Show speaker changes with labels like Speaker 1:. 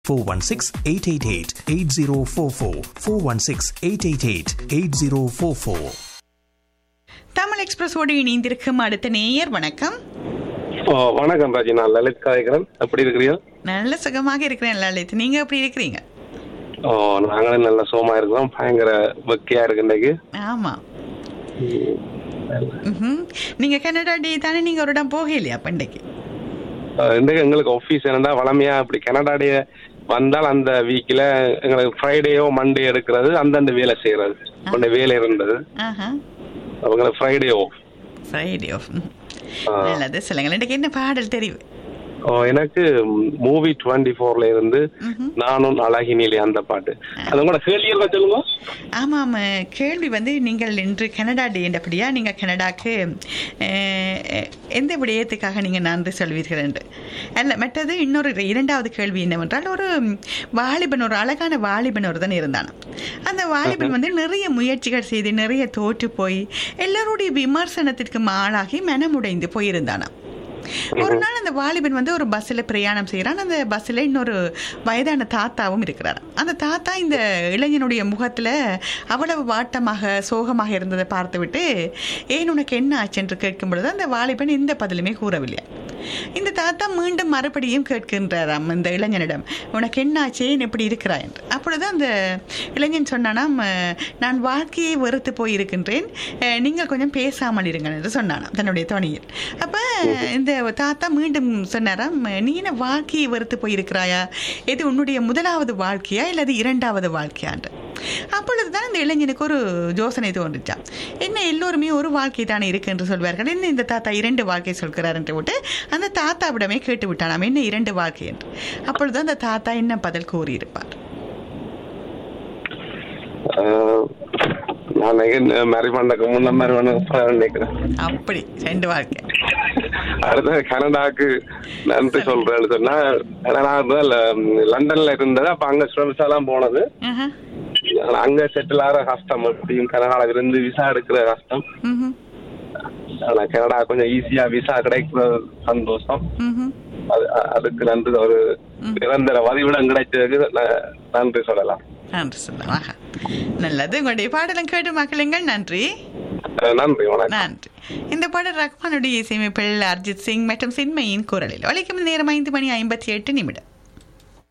Speaker 1: 416-888-8044 416-888-8044
Speaker 2: தமிழ் எக்ஸ்பிரஸோடு இணைந்திருக்கும் அடுத்த நேயர் வணக்கம்
Speaker 3: ஓ வணக்கம் ராஜி நான் லலித் காயகரன் எப்படி இருக்கிறீங்க
Speaker 2: நல்ல சுகமாக இருக்கிறேன் லலித் நீங்க எப்படி இருக்கிறீங்க
Speaker 3: ஓ நாங்களும் நல்ல சோமா இருக்கிறோம் பயங்கர வெக்கையா இருக்கு இன்னைக்கு
Speaker 2: ஆமா ம்ஹும். நீங்க கனடா டே தானே நீங்க ஒரு இடம் போகலையா பண்டைக்கு
Speaker 3: அஹ் இன்றைக்கு எங்களுக்கு ஆஃபீஸ் என்னன்னா வளமையா அப்படி கனடா டே வந்தால் அந்த வீக்கில் எங்களுக்கு ஃப்ரைடேயோ மண்டே எடுக்கிறது அந்தந்த வேலை செய்யறது கொண்ட வேலை இருந்தது
Speaker 2: ஆஹா
Speaker 3: அவங்களுக்கு ஃப்ரைடே ஆஃப்
Speaker 2: ஃப்ரைடே ஆஃப் நல்லது சொல்லுங்கள் எனக்கு என்ன பாடல் தெரியும்
Speaker 3: ஓ எனக்கு மூவி டுவெண்ட்டி ஃபோர்ல இருந்து
Speaker 2: ம்ஹும்.
Speaker 3: நானும் அழகினிலே அந்த பாட்டு அது உங்களோட கேள்வியெல்லாம் சொல்லுங்க
Speaker 2: ஆமாம் கேள்வி வந்து நீங்கள் இன்று கனடா டே என்றபடியா நீங்கள் கனடாக்கு அஹ், எந்த விடயத்துக்காக நீங்கள் நன்றி சொல்வீர்கள் என்று அல்ல மற்றது இன்னொரு இரண்டாவது கேள்வி என்னவென்றால் ஒரு வாலிபன் ஒரு அழகான வாலிபன் ஒருத்தன் இருந்தான் அந்த வாலிபன் வந்து நிறைய முயற்சிகள் செய்து நிறைய தோற்று போய் எல்லாருடைய விமர்சனத்திற்கு ஆளாகி மனமுடைந்து போயிருந்தானாம் ஒரு நாள் அந்த வாலிபன் வந்து ஒரு பஸ்ஸில் பிரயாணம் செய்கிறான் அந்த பஸ்ஸில் இன்னொரு வயதான தாத்தாவும் இருக்கிறார் அந்த தாத்தா இந்த இளைஞனுடைய முகத்தில் அவ்வளவு வாட்டமாக சோகமாக இருந்ததை பார்த்துவிட்டு ஏன் உனக்கு என்ன ஆச்சு என்று கேட்கும் பொழுது அந்த வாலிபன் எந்த பதிலுமே கூறவில்லை இந்த தாத்தா மீண்டும் மறுபடியும் கேட்கின்றாராம் இந்த இளைஞனிடம் உனக்கு என்ன ஆச்சு ஏன் எப்படி இருக்கிறாய் என்று அப்பொழுது அந்த இளைஞன் சொன்னானாம் "அஹ், நான் வாழ்க்கையை வெறுத்து போயிருக்கின்றேன் அஹ், நீங்கள் கொஞ்சம் பேசாமல் இருங்கள் என்று சொன்னானாம் தன்னுடைய துணியில் அப்போ இந்த தாத்தா மீண்டும் சொன்னாராம் நீ என்ன வாழ்க்கையை வெறுத்து போயிருக்கிறாயா இது உன்னுடைய முதலாவது வாழ்க்கையா இல்லது இரண்டாவது வாழ்க்கையாண்டு அப்பொழுதுதான் இந்த இளைஞனுக்கு ஒரு யோசனை தோன்றுச்சான் என்ன எல்லோருமே ஒரு வாழ்க்கை தானே இருக்கு என்று சொல்வார்கள் என்ன இந்த தாத்தா இரண்டு வாழ்க்கை சொல்கிறார் என்று விட்டு அந்த தாத்தாவிடமே கேட்டு விட்டானாம் என்ன இரண்டு வாழ்க்கை என்று அப்பொழுது அந்த தாத்தா என்ன பதில் கூறியிருப்பார்
Speaker 3: அஹ், நான் மேரி பண்ணக்கு முன்ன மாதிரி பண்ண நினைக்கிறேன்
Speaker 2: அப்படி ரெண்டு வாழ்க்கை
Speaker 3: அடுத்து கனடாக்கு நன்றி சொல்றேன்னு சொன்னா ஏன்னா நான் வந்து ல- லண்டன்ல இருந்தது அப்ப அங்க ஸ்டூடெண்ட்ஸ் எல்லாம் போனது
Speaker 2: ஆஹா.
Speaker 3: ஆனா அங்க செட்டில் ஆகிற கஷ்டம் எப்படியும் கனடால இருந்து விசா எடுக்கிற கஷ்டம்
Speaker 2: ம்ஹும்.
Speaker 3: ஆனா கனடா கொஞ்சம் ஈஸியா விசா கிடைக்கிற சந்தோஷம்
Speaker 2: ம்ஹும்.
Speaker 3: அது அ- அதுக்கு நன்றி ஒரு நிரந்தர வதிவிடம் கிடைச்சதுக்கு ந- நன்றி சொல்லலாம்
Speaker 2: நன்றி சொல்லலாம் ஆஹா. நல்லது உங்களுடைய பாடலும் கேட்டு மக்களுங்கள் நன்றி
Speaker 3: அஹ் நன்றி வணக்கம்
Speaker 2: நன்றி இந்த பாடல் ரஹ்மானுடைய இசையமைப்பில் அர்ஜித் சிங் மற்றும் சின்மையின் குரலில் வலைக்கும் நேரம் ஐந்து மணி ஐம்பத்தி எட்டு நிமிடம்